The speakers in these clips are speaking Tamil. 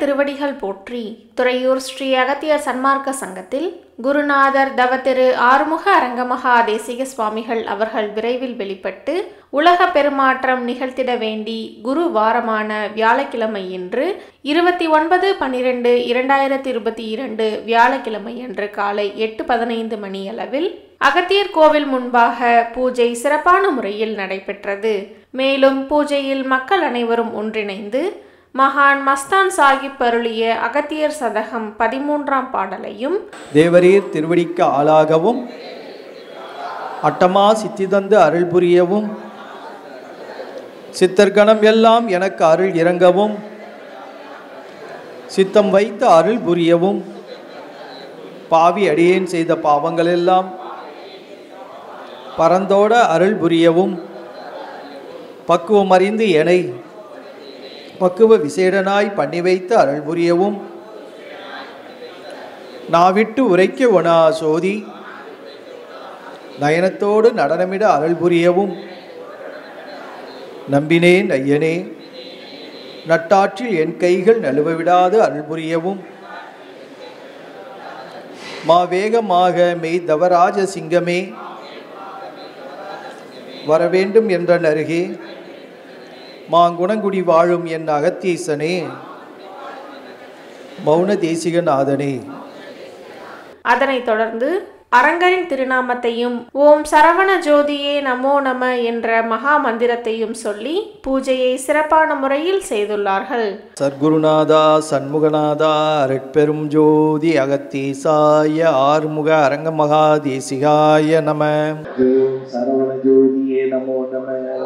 திருவடிகள் போற்றி துறையூர் ஸ்ரீ அகத்தியர் சன்மார்க்க சங்கத்தில் குருநாதர் தவத்திரு ஆறுமுக அரங்கமகா தேசிக சுவாமிகள் அவர்கள் விரைவில் வெளிப்பட்டு உலக பெருமாற்றம் நிகழ்த்திட வேண்டி குரு வாரமான வியாழக்கிழமை இன்று இருபத்தி ஒன்பது பன்னிரெண்டு இரண்டாயிரத்தி இருபத்தி இரண்டு வியாழக்கிழமை அன்று காலை எட்டு பதினைந்து மணியளவில் அகத்தியர் கோவில் முன்பாக பூஜை சிறப்பான முறையில் நடைபெற்றது மேலும் பூஜையில் மக்கள் அனைவரும் ஒன்றிணைந்து மகான் மஸ்தான் சாஹிப் அருளிய அகத்தியர் சதகம் பதிமூன்றாம் பாடலையும் தேவரீர் திருவடிக்கு ஆளாகவும் அட்டமா சித்தி தந்து அருள் புரியவும் சித்தர்கணம் எல்லாம் எனக்கு அருள் இறங்கவும் சித்தம் வைத்து அருள் புரியவும் பாவி அடியேன் செய்த பாவங்களெல்லாம் பரந்தோட அருள் புரியவும் பக்குவம் அறிந்து எனை பக்குவ விசேடனாய் பண்ணி வைத்து அருள் புரியவும் நாவிட்டு உரைக்க ஒனா சோதி நயனத்தோடு நடனமிட அருள் புரியவும் நம்பினேன் ஐயனே நட்டாற்றில் என் கைகள் நழுவ விடாது அருள் புரியவும் மா வேகமாக மெய் தவராஜ சிங்கமே வரவேண்டும் என்ற அருகே மாங்குணங்குடி வாழும் என் அகத்தீசனே மௌன தேசிகநாதனே அதனைத் தொடர்ந்து அரங்கரின் திருநாமத்தையும் ஓம் சரவண ஜோதியே நமோ நம என்ற மகா மந்திரத்தையும் சொல்லி பூஜையை சிறப்பான முறையில் செய்துள்ளார்கள் சர்க்குருநாதா சண்முகநாதா அருட்பெரும் ஜோதி அகத்தீசாய ஆறுமுக அரங்க மகாதேசிகாய நம சரவண ஜோதியே நமோ நம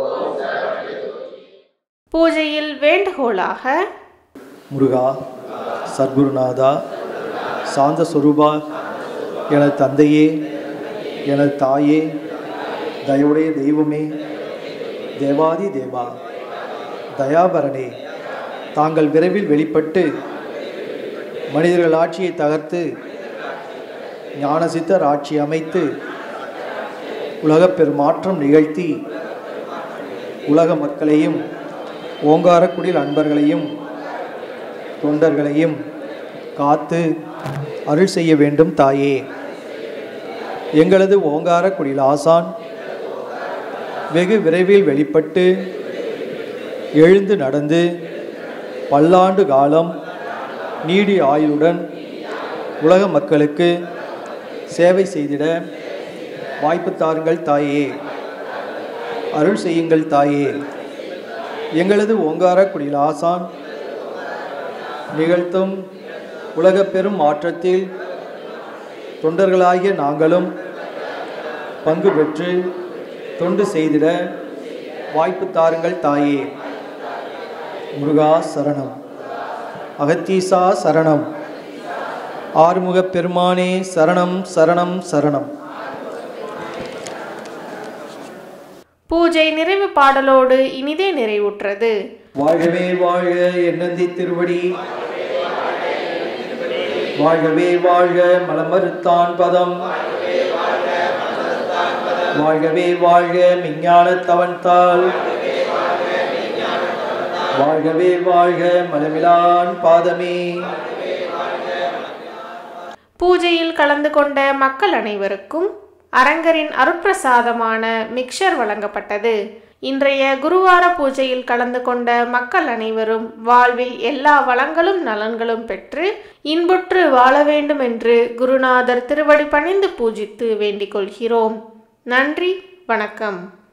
பூஜையில் வேண்டுகோளாக முருகா சர்க்குருநாதா சாந்த சொரூபா எனது தந்தையே எனது தாயே தயவுடைய தெய்வமே தேவாதி தேவா தயாபரனே தாங்கள் விரைவில் வெளிப்பட்டு மனிதர்கள் ஆட்சியை தகர்த்து ஞானசித்தர் ஆட்சி அமைத்து உலகப் பெருமாற்றம் நிகழ்த்தி உலக மக்களையும் ஓங்காரக்குடில் அன்பர்களையும் தொண்டர்களையும் காத்து அருள் செய்ய வேண்டும் தாயே எங்களது ஓங்காரக்குடில் ஆசான் வெகு விரைவில் வெளிப்பட்டு எழுந்து நடந்து பல்லாண்டு காலம் நீடி ஆயுளுடன் உலக மக்களுக்கு சேவை செய்திட வாய்ப்பு தாருங்கள் தாயே அருள் செய்யுங்கள் தாயே எங்களது ஓங்காரக்குடில் ஆசான் நிகழ்த்தும் உலக பெரும் மாற்றத்தில் தொண்டர்களாகிய நாங்களும் பங்கு பெற்று தொண்டு செய்திட வாய்ப்பு தாருங்கள் தாயே முருகா சரணம் அகத்தீசா சரணம் ஆறுமுகப் பெருமானே சரணம் சரணம் சரணம் பூஜை நிறைவு பாடலோடு இனிதே நிறைவுற்றது வாழ்கவே வாழ்க என்னந்தி திருவடி வாழ்கவே வாழ்க மலமறுத்தான் பதம் வாழ்கவே வாழ்க விஞ்ஞான தவன்தாள் வாழ்கவே வாழ்க மலமிலான் பாதமே பூஜையில் கலந்து கொண்ட மக்கள் அனைவருக்கும் அரங்கரின் அருட்பிரசாதமான மிக்சர் வழங்கப்பட்டது இன்றைய குருவார பூஜையில் கலந்து கொண்ட மக்கள் அனைவரும் வாழ்வில் எல்லா வளங்களும் நலன்களும் பெற்று இன்புற்று வாழ வேண்டும் என்று குருநாதர் திருவடி பணிந்து பூஜித்து வேண்டிக் கொள்கிறோம் நன்றி வணக்கம்